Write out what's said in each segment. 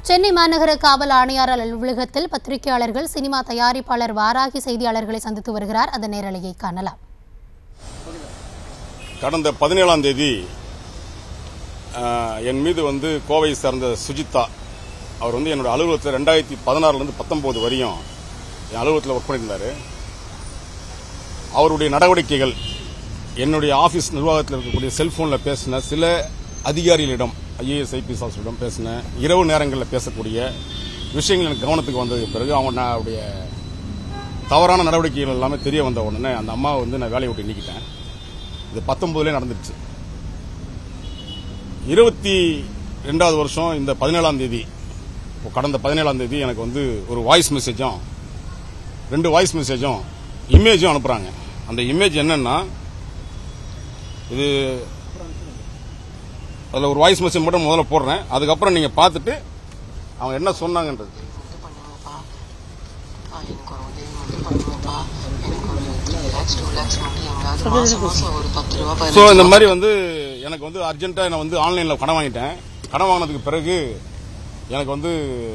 சென்னை மாநகர காவல் ஆணையர் அலுவலகத்தில் பத்திரிகையாளர்கள் சினிமா தயாரிப்பாளர் வாராகி செய்தியாளர்களை சந்தித்து வருகிறார் அந்த நேரலையை காணலாம் கடந்த பதினேழாம் தேதி ஆஹ், என் மீது வந்து கோவை சார்ந்த சுஜிதா அவர் வந்து என்னோட அலுவலகத்தில் ரெண்டாயிரத்தி பதினாறுலேருந்து பத்தொம்போது வரையும் என் அலுவலகத்தில் ஒர்க் பண்ணியிருந்தார் அவருடைய நடவடிக்கைகள் என்னுடைய ஆபீஸ் நிர்வாகத்தில் இருக்கக்கூடிய செல்போனில் பேசின சில அதிகாரிகளிடம் ஐஏஎஸ் ஐபிஎஸ் ஆஃபீஸரிடம் பேசின இரவு நேரங்களில் பேசக்கூடிய விஷயங்கள் எனக்கு கவனத்துக்கு வந்ததுக்கு பிறகு அவங்க நான் அவருடைய தவறான நடவடிக்கைகள் எல்லாமே தெரிய வந்த உடனே அந்த அம்மாவை வந்து நான் வேலையை விட்டு நீக்கிட்டேன் இது பத்தொன்பதுல நடந்துருச்சு இருபத்தி ரெண்டாவது வருஷம் இந்த பதினேழாம் தேதி இப்போ கடந்த பதினேழாம் தேதி எனக்கு வந்து ஒரு வாய்ஸ் மெசேஜும் ரெண்டு வாய்ஸ் மெசேஜும் இமேஜும் அனுப்புறாங்க அந்த இமேஜ் என்னன்னா இது அதில் ஒரு வாய்ஸ் மெசேஜ் மட்டும் முதல்ல போடுறேன் அதுக்கப்புறம் நீங்க பார்த்துட்டு அவங்க என்ன சொன்னாங்கன்றது இது பண்ணுங்கப்பா ஆ, எனக்கு ஒரு உதவி மட்டும் பண்ணுங்கப்பா எனக்கு ஒரு த்ரீ லேக்ஸ் டூ லேக்ஸ் மட்டும் எங்காவது மாசம் மாசம் ஒரு பத்து ரூபா ஸோ பதினஞ்சு இந்த மாதிரி வந்து எனக்கு வந்து அர்ஜென்ட்டாக நான் வந்து ஆன்லைனில் கடன் வாங்கிட்டேன் கடன் வாங்கினதுக்கு பிறகு எனக்கு வந்து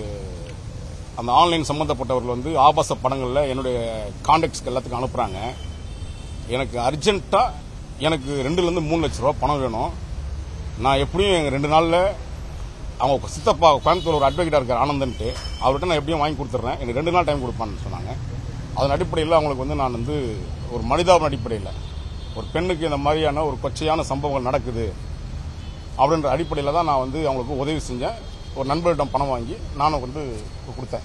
அந்த ஆன்லைன் சம்மந்தப்பட்டவர்கள் வந்து ஆபாச படங்களில் என்னுடைய கான்டாக்ட்ஸ்க்கு எல்லாத்துக்கும் அனுப்புகிறாங்க எனக்கு அர்ஜென்ட்டாக எனக்கு ரெண்டுலேருந்து மூணு லட்ச ரூபா பணம் வேணும் நான் எப்படியும் எங்கள் ரெண்டு நாளில் அவங்க சித்தப்பா கோயம்புத்தூர் ஒரு அட்வொகேட்டாக இருக்கார் ஆனந்தன்ட்டு அவர்கிட்ட நான் எப்படியும் வாங்கி கொடுத்துட்றேன் எனக்கு ரெண்டு நாள் டைம் கொடுப்பான்னு சொன்னாங்க அதன் அடிப்படையில் அவங்களுக்கு வந்து நான் வந்து ஒரு மனிதாபன் அடிப்படையில் ஒரு பெண்ணுக்கு இந்த மாதிரியான ஒரு கொச்சையான சம்பவங்கள் நடக்குது அப்படின்ற அடிப்படையில் தான் நான் வந்து அவங்களுக்கு உதவி செஞ்சேன் ஒரு நண்பரிடம் பணம் வாங்கி நானும் வந்து கொடுத்தேன்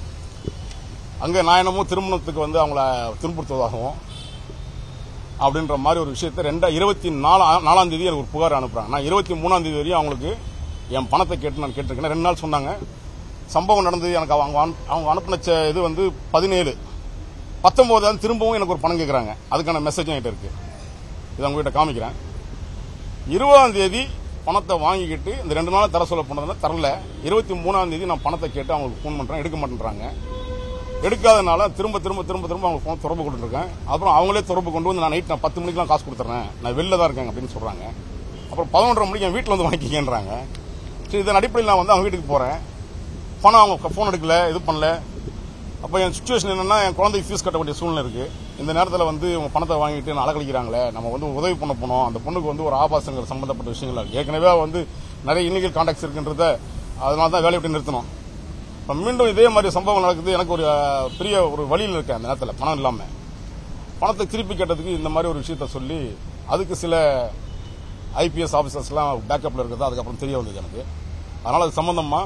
அங்கே நான் என்னமோ திருமணத்துக்கு வந்து அவங்கள துன்புறுத்துவதாகவும் அப்படின்ற மாதிரி ஒரு விஷயத்தை ரெண்டா இருபத்தி நாலா நாலாம் தேதி எனக்கு ஒரு புகார் அனுப்புறாங்க நான் இருபத்தி மூணாம் தேதி வரையும் அவங்களுக்கு என் பணத்தை கேட்டு நான் கேட்டிருக்கேன் ரெண்டு நாள் சொன்னாங்க சம்பவம் நடந்தது எனக்கு அவங்க அனு- அவங்க அனுப்பின செ- இது வந்து பதினேழு பத்தொன்பது திரும்பவும் எனக்கு ஒரு பணம் கேட்குறாங்க அதுக்கான மெசேஜ் என்கிட்ட இருக்கு இதை உங்ககிட்ட காமிக்கிறேன் இருபதாம் தேதி பணத்தை வாங்கிக்கிட்டு இந்த ரெண்டு நாள் தர சொல்ல போனதுனால தரல இருபத்தி மூணாம் தேதி நான் பணத்தை கேட்டு அவங்களுக்கு ஃபோன் பண்றேன் எடுக்க மாட்டேன்றாங்க எடுக்காதனால திரும்ப திரும்ப திரும்ப திரும்ப அவங்க ஃபோன் தொடர்பு கொண்டு இருக்கேன் அப்புறம் அவங்களே தொடர்பு கொண்டு வந்து நான் நைட் நான் பத்து மணிக்கெல்லாம் காசு கொடுத்துறேன் நான் வெளில தான் இருக்கேன் அப்படின்னு சொல்றாங்க அப்புறம் பதினொன்றரை மணிக்கு என் வீட்டில் வந்து வாங்கிக்கன்றாங்க சரி இதன் அடிப்படையில் நான் வந்து அவங்க வீட்டுக்கு போறேன் பணம் அவங்க ஃபோன் எடுக்கல இது பண்ணல அப்போ என் சுச்சுவேஷன் என்னன்னா என் குழந்தைக்கு ஃபீஸ் கட்ட வேண்டிய சூழ்நிலை இருக்கு இந்த நேரத்தில் வந்து இவங்க பணத்தை வாங்கிட்டு நான் அலக்கழிக்கிறாங்களே நம்ம வந்து உதவி பண்ண போனோம் அந்த பொண்ணுக்கு வந்து ஒரு ஆபாசங்கள் சம்பந்தப்பட்ட விஷயங்கள் இருக்கு ஏற்கனவே வந்து நிறைய இன்னிகள் கான்டாக்ட்ஸ் இருக்குன்றத அதனால தான் வேலையை விட்டு நிறுத்தணும் இப்போ மீண்டும் இதே மாதிரி சம்பவம் நடக்குது எனக்கு ஒரு அஹ், பெரிய ஒரு வழியில் இருக்கேன் அந்த நேரத்தில் பணம் இல்லாமல் பணத்தை திருப்பி கேட்டதுக்கு இந்த மாதிரி ஒரு விஷயத்த சொல்லி அதுக்கு சில ஐபிஎஸ் ஆஃபீஸர்ஸ்லாம் பேக்கப்பில் இருக்கிறது அதுக்கப்புறம் தெரிய வந்தது எனக்கு அதனால் அது சம்பந்தமாக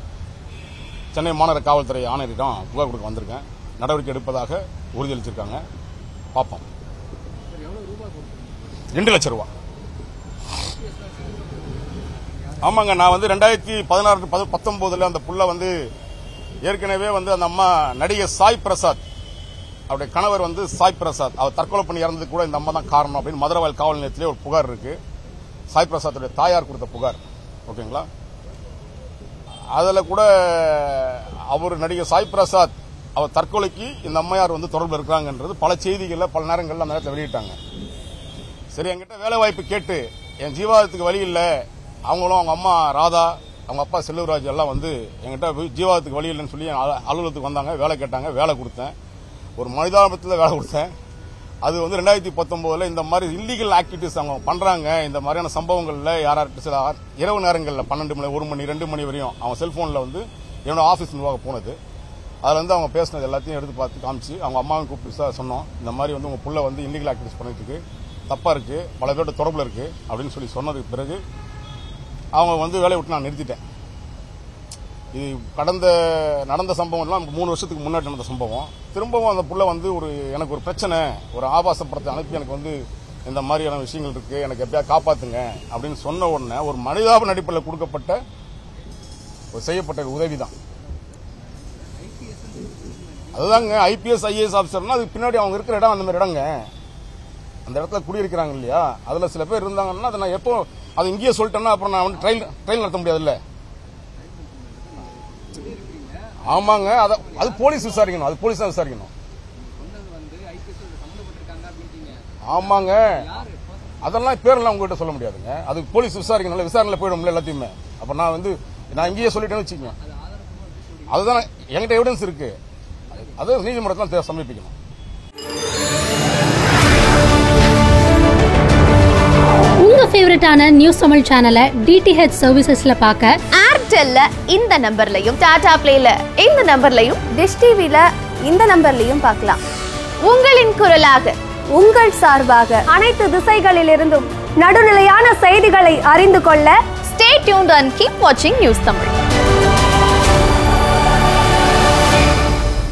சென்னை மாநகர காவல்துறை ஆணையரிடம் புகார் கொடுக்க வந்திருக்கேன் நடவடிக்கை எடுப்பதாக உறுதியளிச்சிருக்காங்க பார்ப்போம் ரெண்டு லட்சம் ரூபா ஆமாங்க நான் வந்து ரெண்டாயிரத்தி பதினாறு பத- பத்தொன்பதுல அந்த புள்ள வந்து ஏற்கனவே வந்து அந்த அம்மா நடிகர் சாய் பிரசாத் அவருடைய கணவர் வந்து சாய் பிரசாத் அவர் தற்கொலை பண்ணி இறந்ததுக்கு கூட இந்த அம்மா தான் காரணம் அப்படின்னு மதுரவாயல் காவல் நிலையத்திலே ஒரு புகார் இருக்கு சாய் பிரசாத்துடைய தாயார் கொடுத்த புகார் ஓகேங்களா அதில் கூட அவர் நடிகர் சாய் பிரசாத் அவர் தற்கொலைக்கு இந்த அம்மையார் வந்து தொடர்பு இருக்கிறாங்கன்றது பல செய்திகளில் பல நேரங்களில் அந்த நேரத்தில் வெளியிட்டாங்க சரி என்கிட்ட வேலை வாய்ப்பு கேட்டு என் ஜீவாதத்துக்கு வழி இல்லை அவங்களும் அவங்க அம்மா ராதா அவங்க அப்பா செல்லூர்ராஜ் எல்லாம் வந்து என்கிட்ட வி- ஜீவாதத்துக்கு வழி இல்லைன்னு சொல்லி என் அல- அலுவலகத்துக்கு வந்தாங்க வேலை கேட்டாங்க வேலை கொடுத்தேன் ஒரு மனிதாபத்தில் வேலை கொடுத்தேன் அது வந்து ரெண்டாயிரத்தி பத்தொன்பதுல இந்த மாதிரி இல்லீகல் ஆக்டிவிட்டிஸ் அவங்க பண்றாங்க இந்த மாதிரியான சம்பவங்கள்ல யாராட்டு சில ஆ- இரவு நேரங்களில் பன்னெண்டு மணி ஒரு மணி ரெண்டு மணி வரையும் அவங்க செல்போன்ல வந்து என்னோட ஆஃபீஸ் நிர்வாகம் போனது அதுல இருந்து அவங்க பேசினது எல்லாத்தையும் எடுத்து பார்த்து காமிச்சு அவங்க அம்மாவை கூப்பிட்டு விசா- சொன்னோம் இந்த மாதிரி வந்து உங்க புள்ள வந்து இல்லீகல் ஆக்டிவிட்டிஸ் பண்ணிட்டு இருக்கு தப்பா இருக்கு பல பேர்ட்ட தொடர்புல இருக்கு அப்படின்னு சொல்லி சொன்னதுக்கு பிறகு அவங்க வந்து வேலையை விட்டு நான் நிறுத்திட்டேன் இது கடந்த நடந்த சம்பவம்லாம் மூணு வருஷத்துக்கு முன்னாடி நடந்த சம்பவம் திரும்பவும் அந்த புள்ள வந்து ஒரு எனக்கு ஒரு பிரச்சனை ஒரு ஆபாச படத்தை அனுப்பி எனக்கு வந்து இந்த மாதிரியான விஷயங்கள் இருக்கு எனக்கு எப்படியா காப்பாத்துங்க அப்படின்னு சொன்ன உடனே ஒரு மனிதாப அடிப்படையில் கொடுக்கப்பட்ட ஒரு செய்யப்பட்ட உதவி தான் அதுதாங்க ஐபிஎஸ் ஐஏஎஸ் ஆஃபீஸர்னா அதுக்கு பின்னாடி அவங்க இருக்கிற இடம் அந்த மாதிரி இடங்க அந்த இடத்துல குடியிருக்கிறாங்க இல்லையா அதுல சில பேர் இருந்தாங்கன்னா அதை நான் எப்போ அது இங்கேயே சொல்லிட்டேன்னா அப்புறம் நான் வந்து ட்ரையல் ட்ரையல் நடத்த முடியாதுல்ல ஆமாங்க அத அது போலீஸ் விசாரிக்கணும் அது போலீஸ் தான் விசாரிக்கணும் ஆமாங்க அதெல்லாம் பேரெல்லாம் உங்ககிட்ட சொல்ல முடியாதுங்க அது போலீஸ் விசாரிக்கணும்ல விசாரணையில போயிடும்ல எல்லாத்தையுமே அப்ப நான் வந்து நான் இங்கேயே சொல்லிட்டேன்னு வச்சுக்கோங்க அதுதான் என்கிட்ட எவிடன்ஸ் இருக்கு அது நீதிமன்றத்தில் தே- சமர்ப்பிக்கணும் உங்க ஃபேவரட்டான நியூஸ் தமிழ் சேனலை டிடிஹெச் சர்வீசஸ்ல பார்க்க ஏர்டெல்ல இந்த நம்பர்லையும் டாடா பிளேல இந்த நம்பர்லையும் டிஷ் டிவில இந்த நம்பர்லையும் பார்க்கலாம் உங்களின் குரலாக உங்கள் சார்பாக அனைத்து திசைகளிலிருந்தும் நடுநிலையான செய்திகளை அறிந்து கொள்ள ஸ்டே டியூன்ட் அண்ட் கீப் வாட்சிங் நியூஸ் தமிழ்